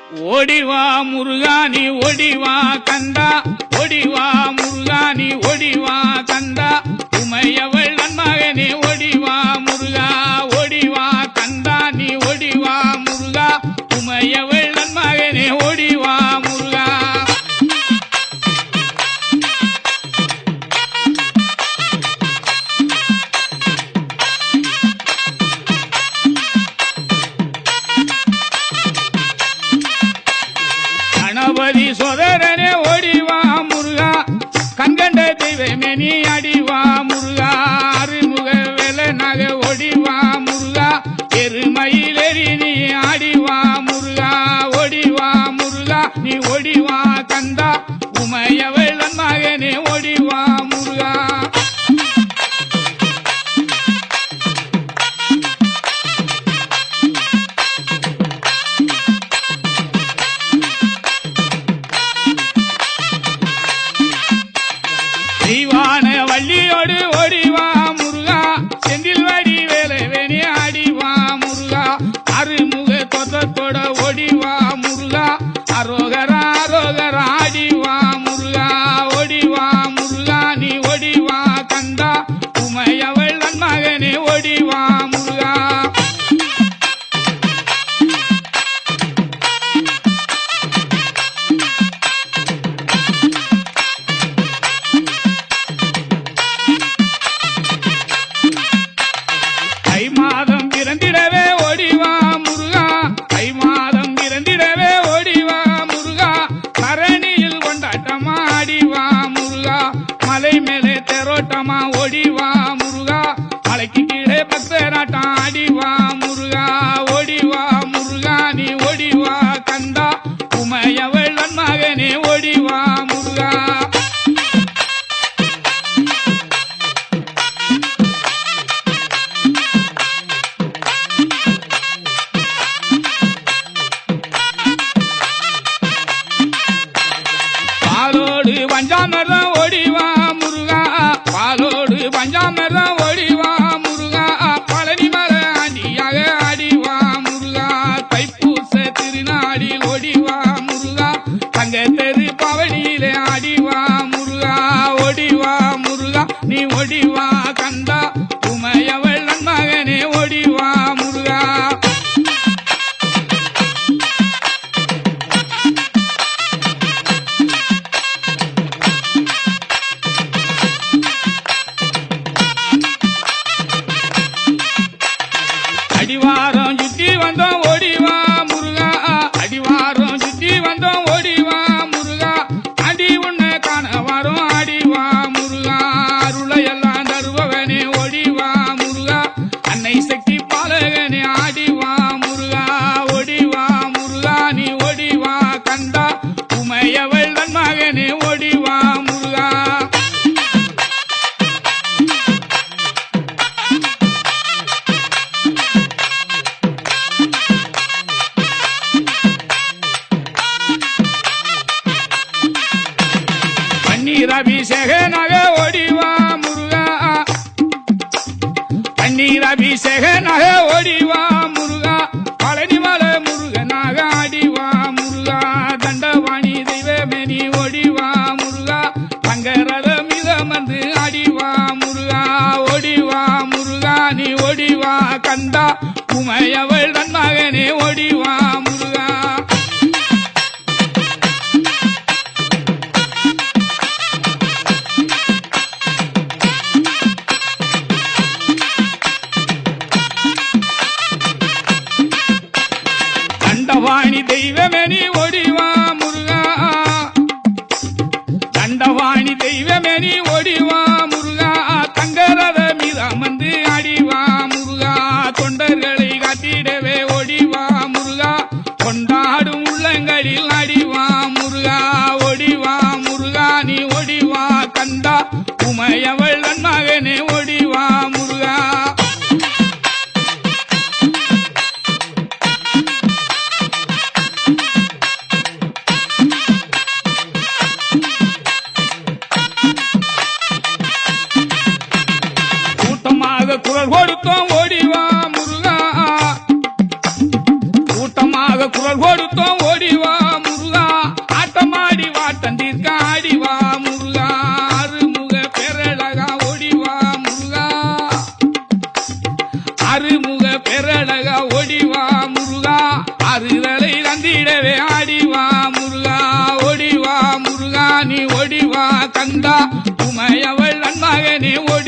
ஓடிவா முருகானி ஓடிவா கந்தா ஓடிவா முருகானி ஓடிவா கந்தா உமையவள் நன்மகனே ஓடிவா முருகா ஓடிவா கந்தா நீ ஓடிவா முருகா உமையவள் நன்மகனே ஓடிவா முருகா கணபதி சோதரனே ஓடிவா முருகா கண்கண்ட தெய்வமே நீ அடிவா முருகா அருமுக வேலை நக ஓடிவா முருகா எருமயிலேறி நீ ஆடிவா முருகா ஓடிவா முருகா நீ ஓடிவா கந்தா உமையவள் மகனே ஓடிவா முருகா தெய்வான வள்ளியோடு ஓடிவா முருகா செந்தில் வடி வேலை வேணி ஆடிவா முருகா அருமுக தொத்தத்தோட ஓடிவா முருகா அரோகரா அரோகரா ஆடிவா முருகா ஓடிவா முருகா நீ ஓடிவா கந்தா உமையவள் நன்மகனே ஓடிவா முருகா தை மாதம் பிறந்திடவே ஓடிவா முருகா தை மாதம் பிறந்திடவே ஓடிவா முருகா பரணியில் கொண்டாட்டமா ஆடிவா முருகா மலை மேலே தெரோட்டமா ஓடிவா முருகா மலைக்கு கீழே பக்தராட்டம் ஆடிவா முருகா ஓடிவா முருகா நீ ஓடிவா கந்தா உமையவள் மகனே ஓடிவா முருகா பாலோடு பஞ்சாமரம் ஓடிவா முருகா பாலோடு பஞ்சாமரம் ஓடிவா முருகா பழனி மர ஆண்டியாக ஆடிவா முருகா தைப்பூச திருநாடில் ஓடிவா முருகா தங்க தெரு பவனியிலே ஆடிவா முருகா ஓடிவா முருகா நீ ஓடிவா கந்தா உமையவள் நன்மகனே ஓடிவா முருகா அடிவாரம் சுத்தி வந்தோம் ஓடிவா முருகா அடிவாரம் சுத்தி வந்தோம் ஓடிவா முருகா அடி உன்னை காண வரும் ஆடிவா முருகா அருளை எல்லாம் தருபவனே ஓடிவா முருகா அன்னை சக்தி பாலகனே ஆடிவா முருகா ஓடிவா முருகா நீ ஓடிவா கந்தா உமையவள் தன் மகனே ஓடிவா முருகா பன்னீர் அபிஷேகனாக ஓடிவா முருகா பன்னீர் அபிஷேகனாக ஓடிவா முருகா பழனிமல முருகனாக ஆடிவா முருகா தண்டவாணி தெய்வமேனி ஓடிவா முருகா தங்கரத மிதமந்து ஆடிவா முருகா ஓடிவா முருகா நீ ஓடிவா கந்தா உமையவள் தன் மகனே ஓடிவா முருகா தண்டவாணி தெய்வமே நீ ஓடிவா முருகா தண்டவாணி தெய்வமே நீ ஓடிவா முருகா தங்கரத மீது அமர்ந்து ஆடிவா முருகா தொண்டர்களை காட்டிடவே ஓடிவா முருகா கொண்டாடும் உள்ளங்களில் ஆடிவா முருகா ஓடிவா முருகா நீ ஓடிவா கந்தா உமையவள் தன் மகனே ஓடிவா முருகா கூட்டமாக குரல் கொடுத்தோம் ஓடிவா முருகா கூட்டமாக உனக்காக குரல் கொடுத்தோம் ஓடிவா முருகா ஆட்டமாடி வாட்டந்தீர்க்க ஆடிவா முருகா அருமுக பெரழகா ஓடிவா முருகா அருமுக பெரழகா ஓடிவா முருகா அறுதலை தந்திடவே ஆடிவா முருகா ஓடிவா முருகா நீ ஓடிவா கந்தா உமையவள் நன்மகனே ஓடி